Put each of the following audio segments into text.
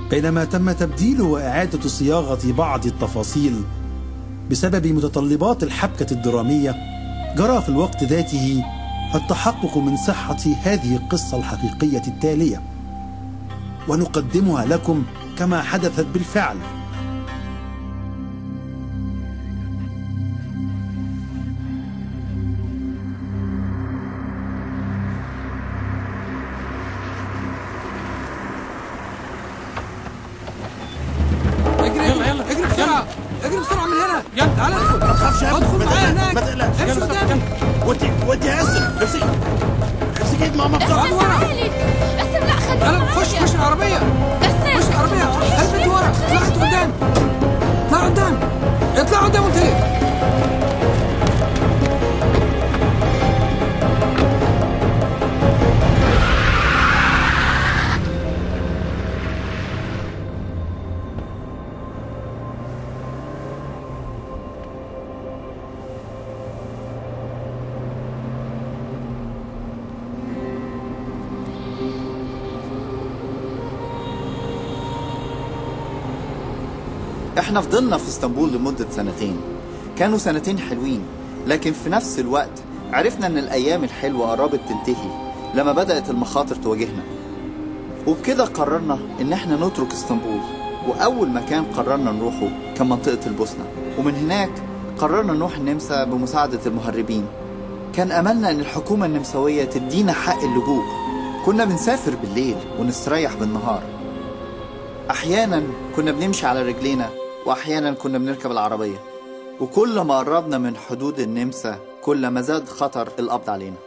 بينما تم تبديل وإعادة صياغة بعض التفاصيل بسبب متطلبات الحبكة الدرامية جرى في الوقت ذاته التحقق من صحة هذه القصة الحقيقية التالية ونقدمها لكم كما حدثت بالفعل اجري يلا يلا اجري بسرعه اجري بسرعه من هنا يلا. تعال ادخل ما تخافش يا ابني. ادخل ما معايا تقلقش، هناك ما تقلقش. امشي يلا، قدامي وانت وانت يا اسر امسك امسك ايد ماما بسرعه اقعد ورا بس لا خليك يلا خش خش العربيه بس خش العربيه البس ورا اطلع انت قدام اطلع قدام اطلع قدام قلت لك احنا فضلنا في اسطنبول لمدة سنتين كانوا سنتين حلوين لكن في نفس الوقت عرفنا ان الايام الحلوة قربت تنتهي لما بدأت المخاطر تواجهنا وبكده قررنا ان احنا نترك اسطنبول واول مكان قررنا نروحه كان منطقة البوسنة ومن هناك قررنا نروح النمسا بمساعدة المهربين كان املنا ان الحكومة النمساوية تدينا حق اللجوء كنا بنسافر بالليل ونستريح بالنهار احيانا كنا بنمشي على رجلينا واحيانا كنا بنركب العربيه وكل ما قربنا من حدود النمسا كل ما زاد خطر القبض علينا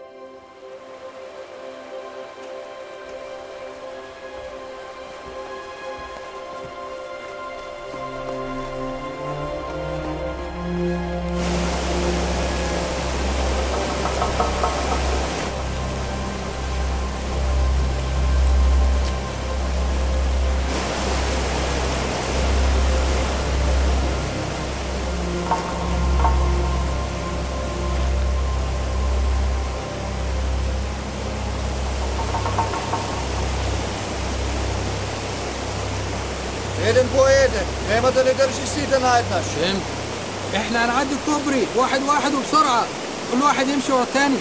Jedem po jeden. Nemate ne držiš sita najednaš. فهمت احنا هنعدي الكوبري واحد واحد وبسرعه كل واحد يمشي ورا التاني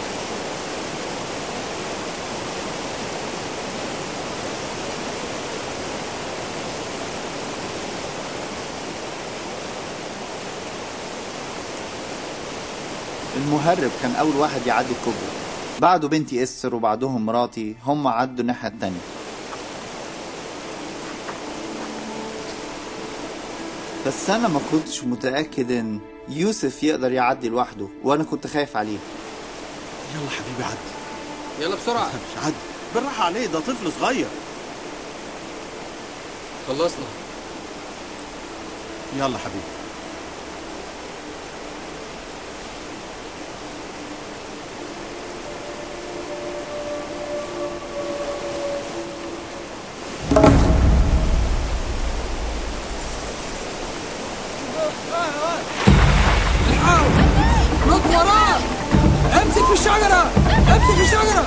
المهرب كان اول واحد يعدي الكوبري بعده بنتي استر وبعدهم مراتي هم عدوا الناحيه التانيه بس انا ما كنتش متاكد ان يوسف يقدر يعدي لوحده وانا كنت خايف عليه يلا حبيبي عدي يلا بسرعه مش عدي بالراحه عليه ده طفل صغير خلصنا يلا حبيبي الحقوا نط وراه امسك في الشجره امسك في الشجره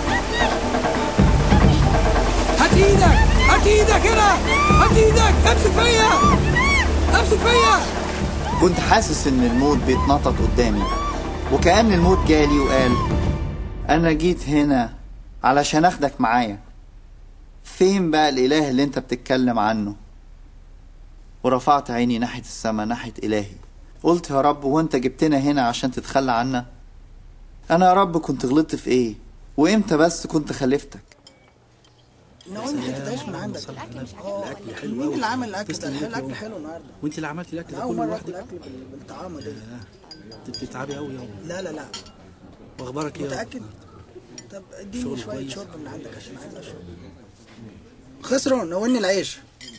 هات ايدك هات ايدك هنا هات ايدك امسك فيا امسك فيا كنت حاسس ان الموت بيتنطط قدامي وكأن الموت جالي وقال انا جيت هنا علشان اخدك معايا فين بقى الاله اللي انت بتتكلم عنه ورفعت عيني ناحية السماء ناحية الهي قلت يا رب وانت جبتنا هنا عشان تتخلى عنا انا يا رب كنت غلطت في ايه وامتى بس كنت خلفتك نقول انت تعيش من عندك اه مين اللي عمل الاكل ده الحلو- الاكل حلو النهارده وانت اللي عملتي الاكل ده اول كله مره اكل لوحدك اكل بال- بالطعامه دي انت بتتعبي قوي يابا لا لا لا واخبارك ايه يابا؟ متاكد طب اديني شغل شويه كويس. شرب من عندك عشان عايز اشرب خسروا نولني العيش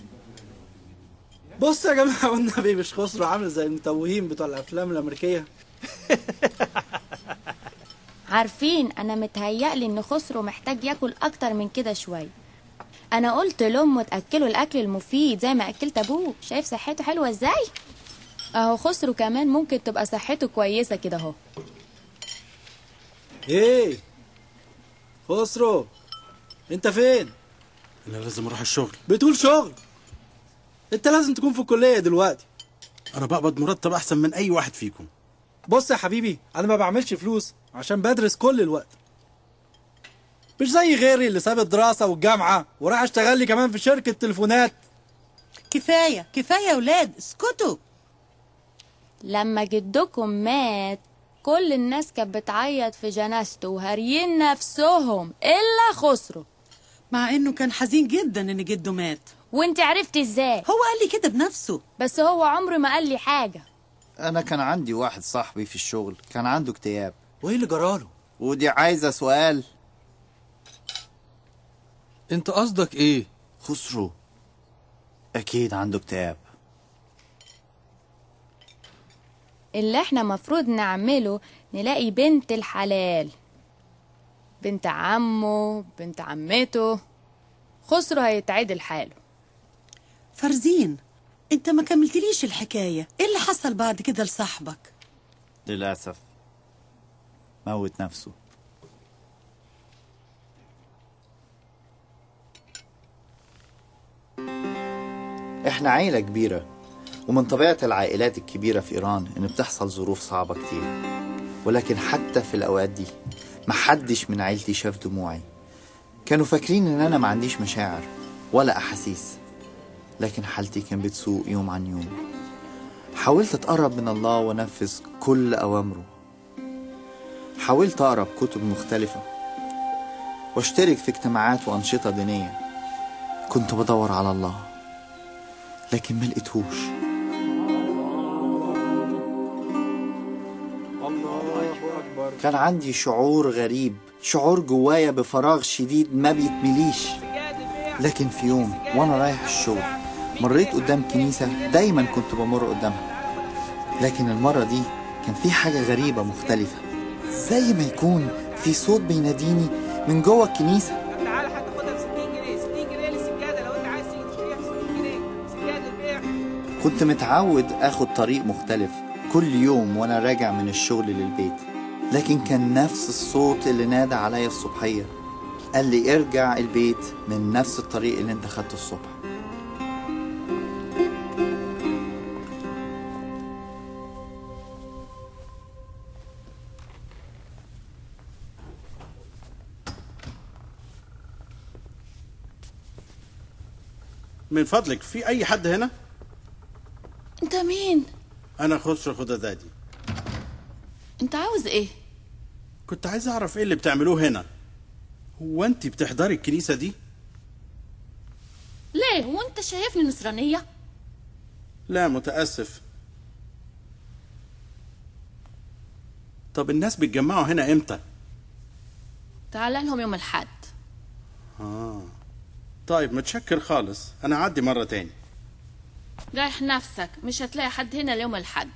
بص يا جماعه والنبي مش خسرو عامل زي المتوهين بتوع الافلام الامريكيه عارفين انا متهيألي ان خسرو محتاج ياكل اكتر من كده شويه انا قلت لامه تاكله الاكل المفيد زي ما اكلت ابوه شايف صحته حلوه ازاي اهو خسرو كمان ممكن تبقى صحته كويسه كده اهو ايه خسرو انت فين انا لازم اروح الشغل بتقول شغل انت لازم تكون في الكليه دلوقتي انا بقبض مرتب احسن من اي واحد فيكم بص يا حبيبي انا ما بعملش فلوس عشان بدرس كل الوقت مش زي غيري اللي ساب الدراسه والجامعه وراح اشتغل لي كمان في شركه تليفونات كفايه كفايه يا ولاد اسكتوا لما جدكم مات كل الناس كانت بتعيط في جنازته وهاريين نفسهم الا خسروا مع انه كان حزين جدا ان جده مات وانت عرفتي ازاي هو قال لي كده بنفسه بس هو عمره ما قال لي حاجه انا كان عندي واحد صاحبي في الشغل كان عنده اكتئاب وايه اللي جراله ودي عايزه سؤال انت قصدك ايه خسرو اكيد عنده اكتئاب اللي احنا مفروض نعمله نلاقي بنت الحلال بنت عمه بنت عمته خسرو هيتعدل حاله فرزين انت ما كملتليش الحكايه ايه اللي حصل بعد كده لصاحبك للاسف موت نفسه احنا عيلة كبيرة ومن طبيعة العائلات الكبيرة في إيران إن بتحصل ظروف صعبة كتير ولكن حتى في الأوقات دي محدش من عيلتي شاف دموعي كانوا فاكرين إن أنا ما عنديش مشاعر ولا أحاسيس لكن حالتي كان بتسوء يوم عن يوم حاولت أتقرب من الله وأنفذ كل أوامره حاولت أقرأ كتب مختلفة واشترك في اجتماعات وأنشطة دينية كنت بدور على الله لكن ما لقيتهوش كان عندي شعور غريب شعور جوايا بفراغ شديد ما بيتمليش لكن في يوم وانا رايح الشغل مريت قدام كنيسة دايما كنت بمر قدامها لكن المرة دي كان في حاجة غريبة مختلفة زي ما يكون في صوت بيناديني من جوه الكنيسة تعالى هتاخدها ب 60 جنيه 60 جنيه للسجاده لو انت عايز تيجي تشتريها ب 60 جنيه سجاده البيع كنت متعود اخد طريق مختلف كل يوم وانا راجع من الشغل للبيت لكن كان نفس الصوت اللي نادى عليا الصبحية قال لي ارجع البيت من نفس الطريق اللي انت خدته الصبح من فضلك في اي حد هنا انت مين انا خسرو خدادادي انت عاوز ايه كنت عايز اعرف ايه اللي بتعملوه هنا هو انت بتحضري الكنيسه دي ليه هو انت شايفني نصرانيه لا متاسف طب الناس بيتجمعوا هنا امتى تعال لهم يوم الحد اه طيب متشكر خالص انا اعدي مره تاني ريح نفسك مش هتلاقي حد هنا اليوم الحد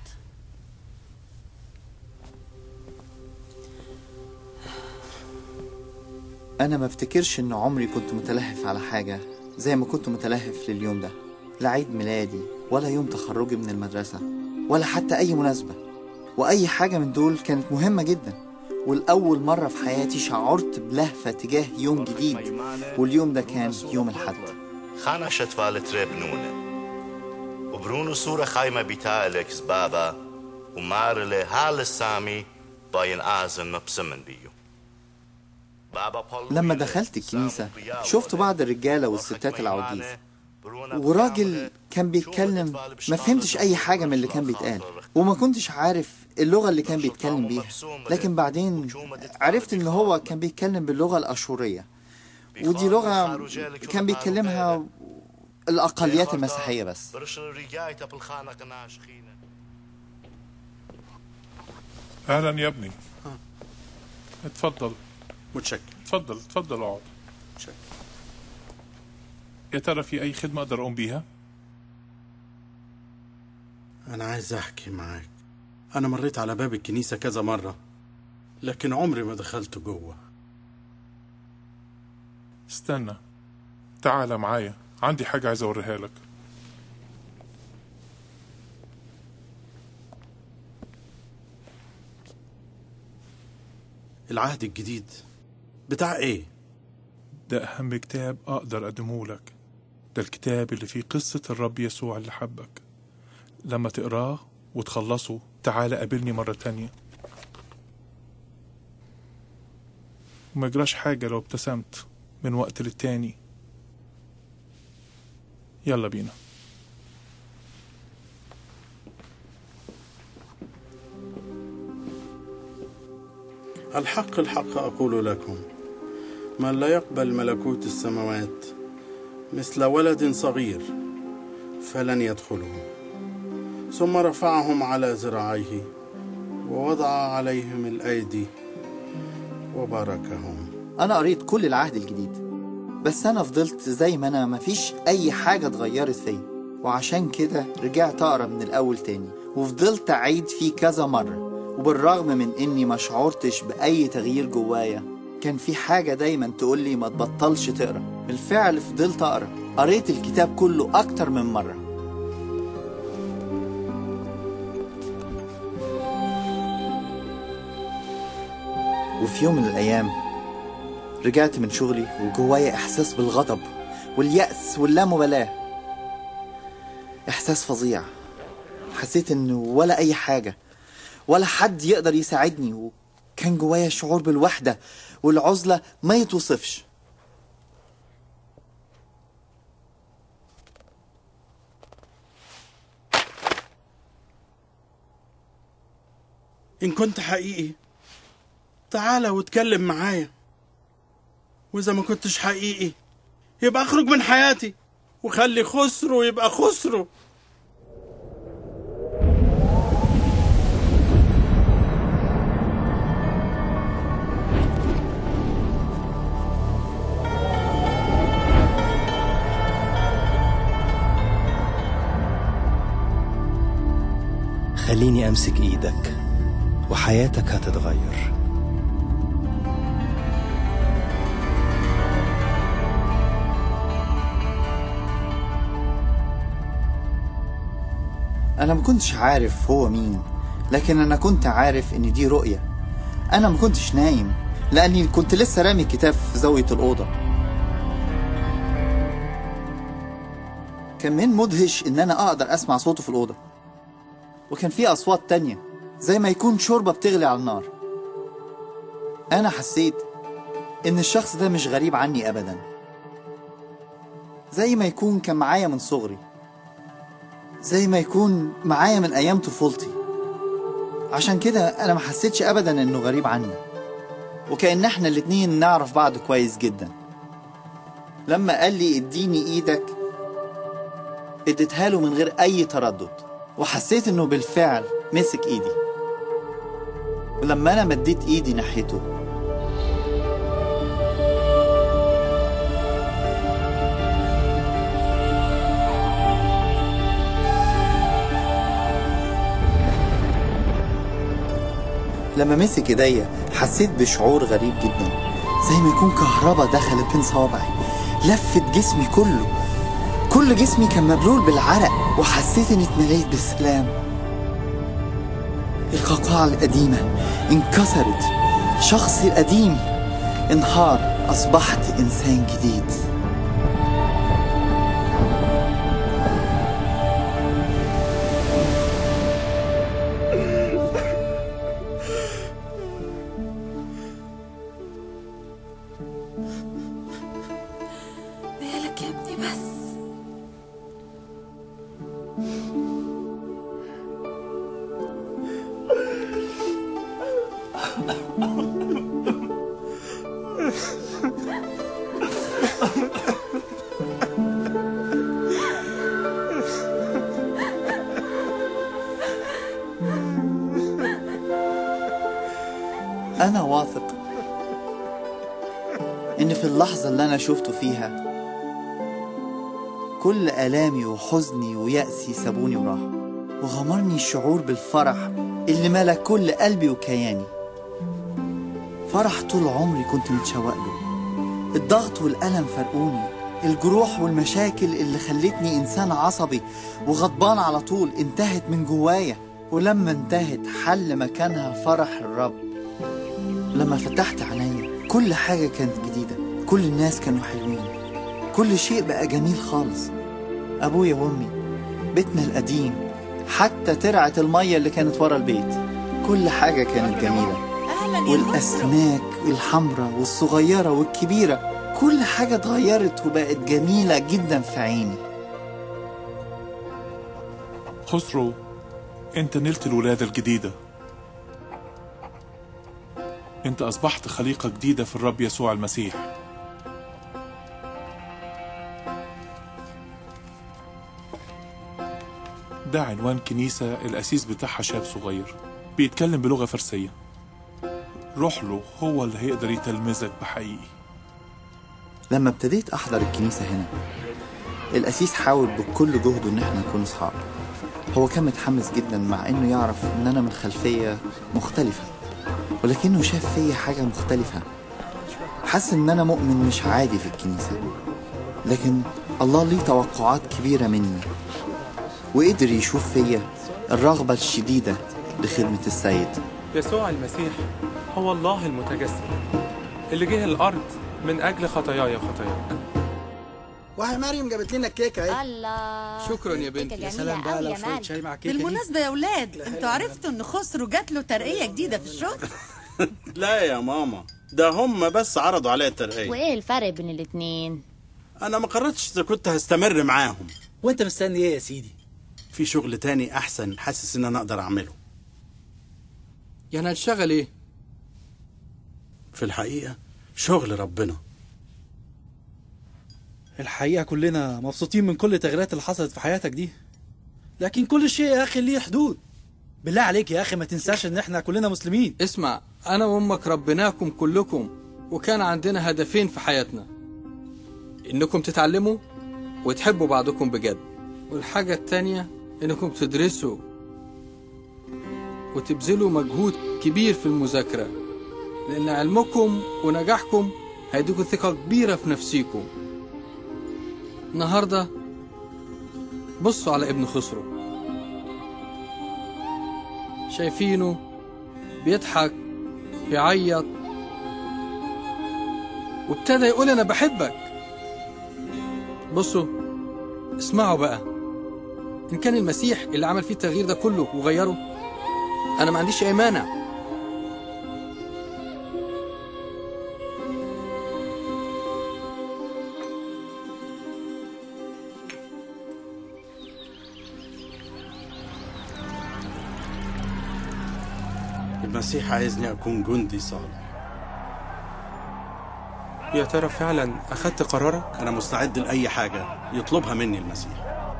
انا ما افتكرش ان عمري كنت متلهف على حاجة زي ما كنت متلهف لليوم ده لا عيد ميلادي ولا يوم تخرجي من المدرسة ولا حتى اي مناسبة واي حاجة من دول كانت مهمة جدا والأول مرة في حياتي شعرت بلهفة تجاه يوم جديد واليوم ده كان يوم الحد خانا شتفال تريب نونة وبرونو صورة خايمة بتاعلك زبابة ومارلي هال السامي باين آزن مبسمن بيو بابا بولو لما دخلت الكنيسة شفت بعض الرجالة والستات العواجيز وراجل كان بيتكلم ما فهمتش أي حاجة من اللي كان بيتقال وما كنتش عارف اللغة اللي كان بيتكلم بيها لكن بعدين عرفت إن هو كان بيتكلم باللغة الأشورية ودي لغة كان بيتكلمها الأقليات المسيحية بس برشن رجايتا بالخانة قناش خينة اهلا يا ابني اتفضل متشكر اتفضل اتفضل اقعد متشكر يا ترى في اي خدمه اقدر اقوم بيها انا عايز احكي معاك انا مريت على باب الكنيسه كذا مره لكن عمري ما دخلت جوه استنى تعال معايا عندي حاجه عايز اوريها لك العهد الجديد بتاع ايه ده اهم كتاب اقدر اقدمه لك ده الكتاب اللي فيه قصة الرب يسوع اللي حبك لما تقراه وتخلصه تعالى قابلني مرة تانية وما يجراش حاجة لو ابتسمت من وقت للتاني يلا بينا الحق الحق أقول لكم من لا يقبل ملكوت السماوات مثل ولد صغير فلن يدخله ثم رفعهم على ذراعيه ووضع عليهم الأيدي وباركهم أنا قريت كل العهد الجديد بس أنا فضلت زي ما أنا مفيش أي حاجة اتغيرت فيا وعشان كده رجعت أقرأ من الأول تاني وفضلت أعيد فيه كذا مرة وبالرغم من إني ما شعرتش بأي تغيير جوايا كان في حاجة دايما تقولي ما تبطلش تقرأ بالفعل فضلت أقرأ قريت الكتاب كله أكتر من مرة وفي يوم من الأيام رجعت من شغلي وجوايا إحساس بالغضب واليأس واللامبالاة إحساس فظيع حسيت إنه ولا أي حاجة ولا حد يقدر يساعدني وكان جوايا شعور بالوحدة والعزلة ما يتوصفش إن كنت حقيقي تعالى واتكلم معايا وإذا ما كنتش حقيقي يبقى اخرج من حياتي وخلي خسره يبقى خسره خليني أمسك إيدك وحياتك هتتغير أنا ما كنتش عارف هو مين لكن أنا كنت عارف إن دي رؤية أنا ما كنتش نايم لأني كنت لسه رامي الكتاب في زاوية الأوضة كان من مدهش إن أنا أقدر أسمع صوته في الأوضة وكان في أصوات تانية زي ما يكون شوربة بتغلي على النار أنا حسيت إن الشخص ده مش غريب عني أبدا زي ما يكون كان معايا من صغري زي ما يكون معايا من أيام طفولتي عشان كده أنا ما حسيتش أبدا إنه غريب عني وكأن إحنا الاتنين نعرف بعض كويس جدا لما قال لي اديني إيدك اديتها له من غير أي تردد وحسيت إنه بالفعل مسك إيدي ولما أنا مديت إيدي ناحيته لما مسك ايديا حسيت بشعور غريب جدا زي ما يكون كهربا دخلت بين صوابعي لفت جسمي كله كل جسمي كان مبلول بالعرق وحسيت اني اتمليت بالسلام القوقعة القديمة انكسرت شخصي القديم انهار أصبحت إنسان جديد مالك يا ابني بس أنا واثق إن في اللحظة اللي أنا شفته فيها كل آلامي وحزني ويأسي سابوني وراحوا وغمرني الشعور بالفرح اللي ملا كل قلبي وكياني فرح طول عمري كنت متشوق له الضغط والألم فرقوني الجروح والمشاكل اللي خلتني إنسان عصبي وغضبان على طول انتهت من جوايا ولما انتهت حل مكانها فرح الرب لما فتحت عينيا كل حاجة كانت جديدة كل الناس كانوا حلوين كل شيء بقى جميل خالص أبويا وأمي بيتنا القديم حتى ترعة المية اللي كانت ورا البيت كل حاجة كانت جميلة اهلا يا خسرو والأسماك الحمراء والصغيرة والكبيرة كل حاجة اتغيرت وبقت جميلة جدا في عيني خسرو انت نلت الولادة الجديدة انت اصبحت خليقة جديدة في الرب يسوع المسيح ده عنوان كنيسة الأسيس بتاعها شاب صغير بيتكلم بلغة فرسية روح له هو اللي هيقدر يتلمذك بحقيقي لما ابتديت أحضر الكنيسة هنا الأسيس حاول بكل جهده إن احنا نكون أصحاب هو كان متحمس جدا مع إنه يعرف إن أنا من خلفية مختلفة ولكنه شاف فيا حاجة مختلفة حس إن أنا مؤمن مش عادي في الكنيسة لكن الله ليه توقعات كبيرة مني وقدر يشوف فيا الرغبة الشديدة لخدمة السيد يسوع المسيح هو الله المتجسد اللي جه الأرض من أجل خطاياي وخطاياك وهي مريم جابت لنا الكيكه اهي الله شكرا يا بنتي يا سلام بقى لو شويه شاي مع كيكة دي. بالمناسبة يا ولاد انتوا عرفتوا ان خسرو جات له ترقية جديدة في الشغل لا يا ماما ده هم بس عرضوا عليا الترقية وايه الفرق بين الاتنين أنا ما قررتش إذا كنت هستمر معاهم وانت مستني ايه يا سيدي في شغل تاني أحسن حاسس إن أنا أقدر أعمله يعني هتشتغل ايه؟ في الحقيقة شغل ربنا الحقيقة كلنا مبسوطين من كل التغييرات اللي حصلت في حياتك دي لكن كل شيء يا أخي ليه حدود بالله عليك يا أخي ما تنساش إن إحنا كلنا مسلمين اسمع انا وامك ربيناكم كلكم وكان عندنا هدفين في حياتنا انكم تتعلموا وتحبوا بعضكم بجد والحاجة التانية انكم تدرسوا وتبذلوا مجهود كبير في المذاكرة لان علمكم ونجاحكم هيديكوا ثقة كبيرة في نفسيكم النهاردة بصوا على ابن خسرو شايفينه بيضحك بيعيط وابتدى يقول انا بحبك بصوا اسمعوا بقى ان كان المسيح اللي عمل فيه التغيير ده كله وغيره انا ما عنديش اي مانع المسيح عايزني أكون جندي صالح يا ترى فعلا أخدت قرارك؟ أنا مستعد لأي حاجة يطلبها مني المسيح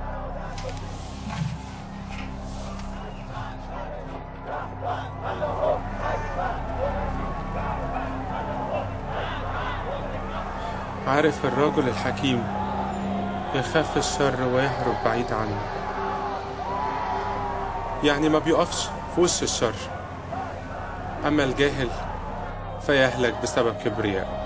عارف الرجل الحكيم يخاف الشر ويهرب بعيد عنه يعني ما بيقفش في وش الشر أما الجاهل فيهلك بسبب كبرياء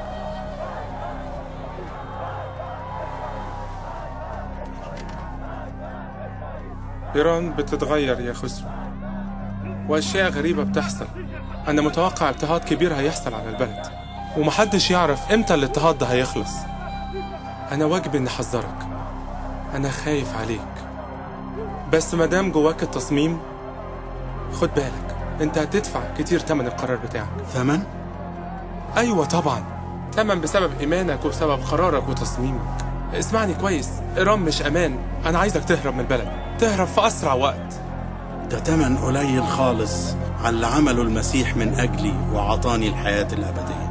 إيران بتتغير يا خسرو وأشياء غريبة بتحصل أنا متوقع اضطهاد كبير هيحصل على البلد ومحدش يعرف إمتى الاضطهاد ده هيخلص أنا واجبي إني أحذرك أنا خايف عليك بس مادام جواك التصميم خد بالك أنت هتدفع كتير تمن القرار بتاعك ثمن؟ أيوة طبعا تمن بسبب إيمانك وبسبب قرارك وتصميمك اسمعني كويس إيران مش أمان أنا عايزك تهرب من البلد تهرب في أسرع وقت ده تمن قليل خالص على اللي عمله المسيح من أجلي وعطاني الحياة الأبدية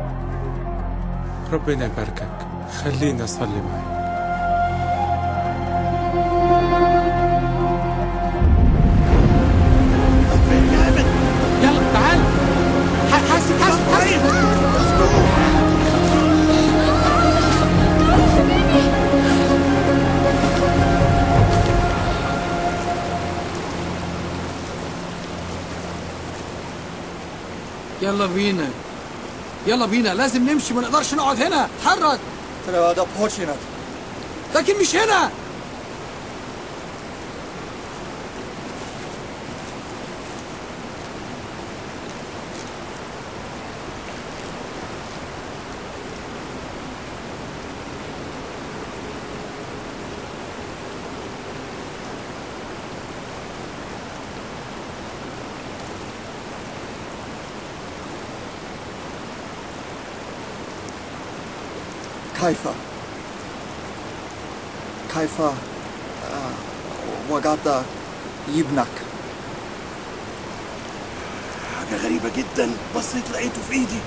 ربنا يباركك خليني أصلي معاك يلا تعال حاسب حاسب حاسب يلا بينا يلا بينا لازم نمشي ما نقدرش نقعد هنا اتحرك Treba da počinat. لكن مش هنا كيف كيف آه، وجدت ابنك حاجة غريبة جدا بصيت لقيته في ايدي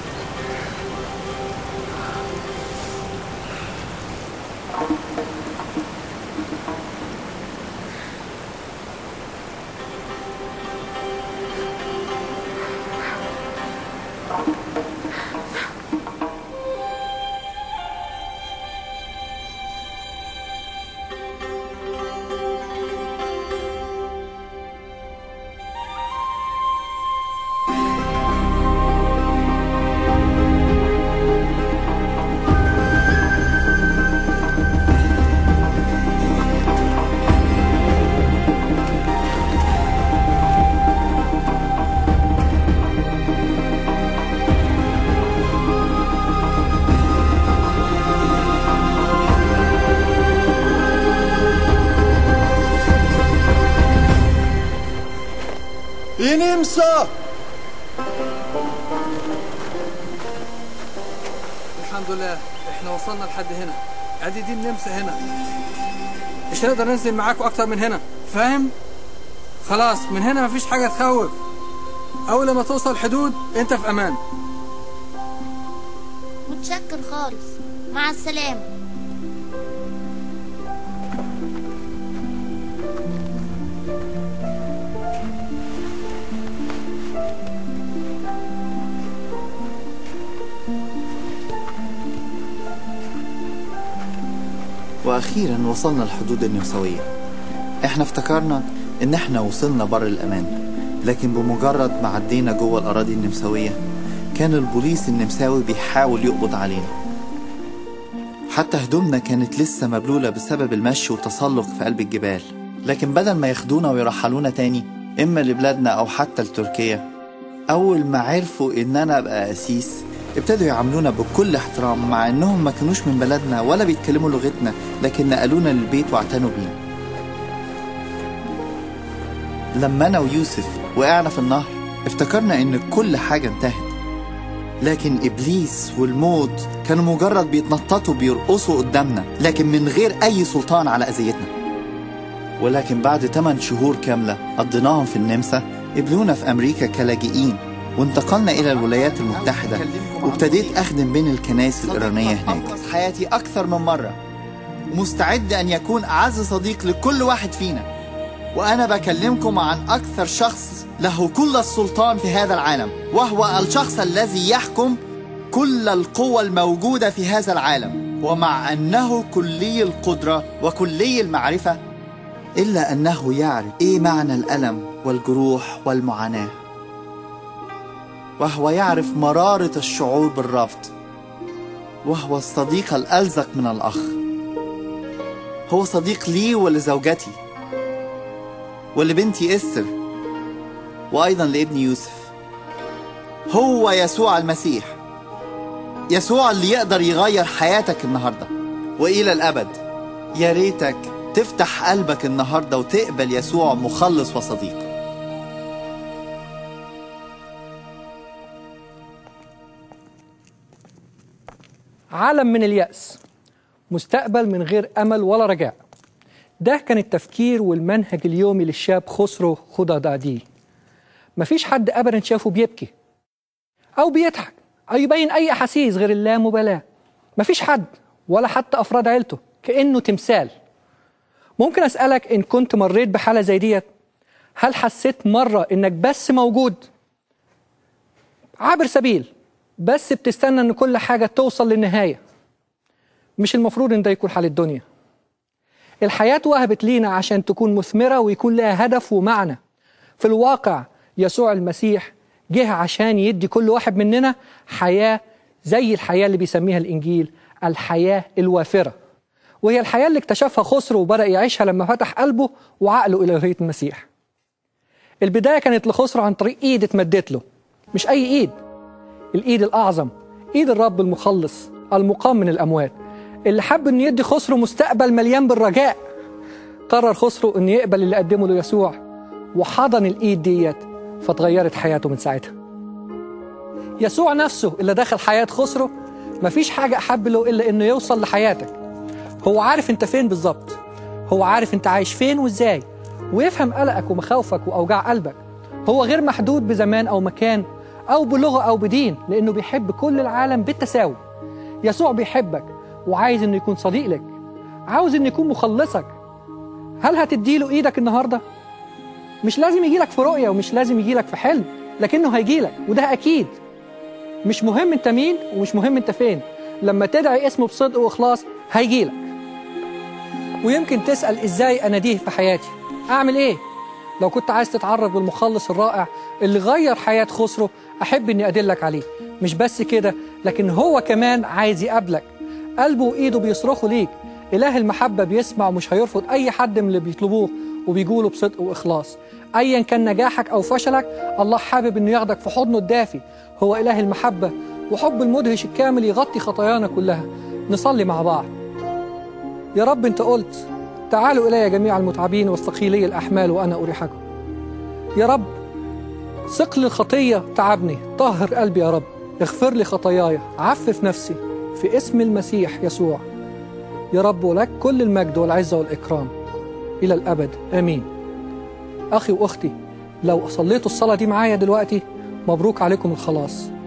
ينمسا الحمد لله احنا وصلنا لحد هنا ادي دي النمسا هنا مش هنقدر ننزل معاكم اكتر من هنا فاهم خلاص من هنا مفيش حاجه تخوف اول ما توصل الحدود انت في امان متشكر خالص مع السلامة واخيرا وصلنا الحدود النمساوية احنا افتكرنا ان احنا وصلنا بر الامان لكن بمجرد ما عدينا جوه الاراضي النمساوية كان البوليس النمساوي بيحاول يقبض علينا حتى هدومنا كانت لسه مبلولة بسبب المشي والتسلق في قلب الجبال لكن بدل ما ياخدونا ويرحلونا تاني إما لبلادنا أو حتى لتركيا أول ما عرفوا إن أنا أبقى قسيس ابتدوا يعاملونا بكل احترام مع إنهم ما كانوش من بلدنا ولا بيتكلموا لغتنا لكن نقلونا للبيت واعتنوا بينا لما أنا ويوسف وقعنا في النهر افتكرنا إن كل حاجة انتهت لكن إبليس والموت كانوا مجرد بيتنططوا بيرقصوا قدامنا لكن من غير أي سلطان على أذيتنا ولكن بعد 8 شهور كاملة قضيناهم في النمسا قبلونا في أمريكا كلاجئين وانتقلنا إلى الولايات المتحدة وابتديت أخدم بين الكنائس الإيرانية هناك حياتي أكثر من مرة مستعد أن يكون أعز صديق لكل واحد فينا وأنا بكلمكم عن أكثر شخص له كل السلطان في هذا العالم وهو الشخص الذي يحكم كل القوى الموجودة في هذا العالم ومع أنه كلي القدرة وكلي المعرفة إلا أنه يعرف إيه معنى الألم والجروح والمعاناة وهو يعرف مرارة الشعور بالرفض وهو الصديق الألزق من الأخ هو صديق لي ولزوجتي ولبنتي إستر وأيضا لابني يوسف هو يسوع المسيح يسوع اللي يقدر يغير حياتك النهارده وإلى الأبد يا ريتك تفتح قلبك النهارده وتقبل يسوع مخلص وصديق عالم من اليأس مستقبل من غير أمل ولا رجاء ده كان التفكير والمنهج اليومي للشاب خسرو خضادادي مفيش حد أبدا شافه بيبكي أو بيضحك أو يبين أي أحاسيس غير اللامبالاة مفيش حد ولا حتى أفراد عيلته كأنه تمثال ممكن أسألك إن كنت مريت بحالة زي ديت هل حسيت مرة إنك بس موجود عابر سبيل بس بتستنى إن كل حاجة توصل للنهاية مش المفروض إن ده يكون حال الدنيا الحياة وهبت لينا عشان تكون مثمرة ويكون لها هدف ومعنى في الواقع يسوع المسيح جه عشان يدي كل واحد مننا حياة زي الحياة اللي بيسميها الإنجيل الحياة الوافرة وهي الحياة اللي اكتشفها خسرو وبدأ يعيشها لما فتح قلبه وعقله إلى هوية المسيح البداية كانت لخسرو عن طريق إيد اتمدت له مش أي إيد الإيد الأعظم إيد الرب المخلص المقام من الأموات اللي حب إنه يدي خسرو مستقبل مليان بالرجاء قرر خسرو إنه يقبل اللي قدمه له يسوع وحضن الإيد ديت فتغيرت حياته من ساعتها يسوع نفسه اللي دخل حياة خسرو مفيش حاجة أحب له إلا إنه يوصل لحياتك هو عارف أنت فين بالظبط هو عارف أنت عايش فين وإزاي ويفهم قلقك ومخاوفك وأوجاع قلبك هو غير محدود بزمان أو مكان أو بلغة أو بدين لأنه بيحب كل العالم بالتساوي يسوع بيحبك وعايز إنه يكون صديق لك عاوز إنه يكون مخلصك هل هتديله إيدك النهاردة؟ مش لازم يجيلك في رؤية ومش لازم يجيلك في حلم لكنه هيجيلك وده أكيد مش مهم انت مين ومش مهم انت فين لما تدعي اسمه بصدق واخلاص هيجيلك ويمكن تسأل ازاي اناديه في حياتي اعمل ايه لو كنت عايز تتعرف بالمخلص الرائع اللي غير حياة خسره احب اني ادلك عليه مش بس كده لكن هو كمان عايز يقابلك قلبه وايده بيصرخوا ليك اله المحبة بيسمع ومش هيرفض اي حد من اللي بيطلبوه وبيجوله بصدق واخلاص ايا كان نجاحك او فشلك الله حابب انه ياخدك في حضنه الدافي هو اله المحبه وحب المدهش الكامل يغطي خطايانا كلها نصلي مع بعض يا رب انت قلت تعالوا الي جميع المتعبين والثقيلي الاحمال وانا اريحكم يا رب ثقل الخطيه تعبني طهر قلبي يا رب اغفر لي خطاياي عفف نفسي في اسم المسيح يسوع يا رب ولك كل المجد والعزه والاكرام الى الابد امين اخي واختي لو صليتوا الصلاه دي معايا دلوقتي مبروك عليكم الخلاص